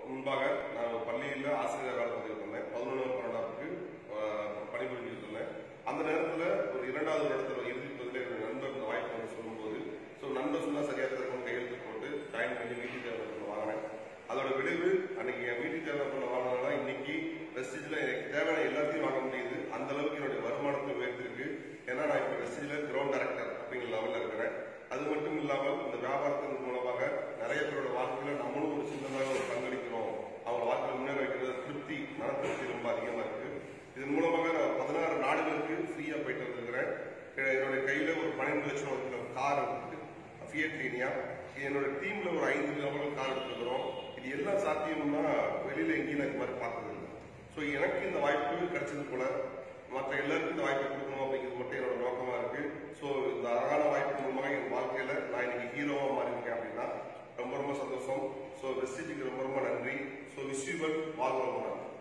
முன்பாக நான் ஒரு பள்ளியில் ஆசிரியர் வேலை பார்த்துட்டு இருந்தேன் பதினொன்று பன்னெண்டாவுக்கு பணிபுரிஞ்சுட்டு இருந்தேன் அந்த நேரத்தில் ஒரு இரண்டாவது இடத்துல இறுதி பதில் என்னுடைய நண்பர் இந்த வாய்ப்பு வந்து சொல்லும்போது ஸோ நண்பர் சொன்னா சரியா இருக்கும் கையெழுத்து போட்டு ஜாயின் பண்ணி வீட்டுக்கு தேவை வாங்கினேன் அதோட விளைவு அன்னைக்கு என் வீட்டுக்கு தேவை பண்ண வாங்கினதுனால இன்னைக்கு வெஸ்டேஜ்ல எனக்கு தேவையான எல்லாத்தையும் வாங்க முடியுது அந்த அளவுக்கு என்னுடைய வருமானத்தை உயர்த்திருக்கு ஏன்னா நான் இப்போ வெஸ்டேஜ்ல கிரவுண்ட் டைரக்டர் அப்படிங்கிற லெவல்ல இருக்கிறேன் அது மட்டும் இல்லாமல் இந்த வியாபாரத்தின் மூலமாக நிறைய பேரோட வாழ்க்கையில நம்மளும் ஒரு சின்னதாக ஒரு பங்களிக்கிறோம் அவங்க வாழ்க்கையில முன்னேற வைக்கிறது திருப்தி மன திருப்தி ரொம்ப அதிகமா இருக்கு இதன் மூலமாக நான் பதினாறு நாடுகளுக்கு ஃப்ரீயா போயிட்டு வந்திருக்கிறேன் என்னுடைய கையில ஒரு பன்னெண்டு லட்சம் இருக்கிற கார் இருக்கு ஃபியட் லீனியா என்னோட டீம்ல ஒரு ஐந்து நபர்கள் கார் எடுத்துக்கிறோம் இது எல்லாம் சாத்தியம்னா வெளியில எங்கேயும் நான் இந்த மாதிரி பார்த்தது இல்லை ஸோ எனக்கு இந்த வாய்ப்பு கிடைச்சது போல மற்ற எல்லாருக்கும் இந்த வாய்ப்பு கொடுக்கணும் அப்படிங்கிறது மட்டும் என்னோட நோக்கமா இருக்கு ஸோ இந்த அழகான வாய்ப்பு மூலமாக என் வாழ்க்கையில நான் இன்னைக்கு ஹீரோவா மாறியிருக்கேன் அப்படின்னா ரொம்ப ரொம்ப சந்தோஷம் ஸோ வெஸ்டேஜுக்கு ரொம்ப ரொம்ப நன்றி ஸோ விஷ் யூ வாழ்க்கை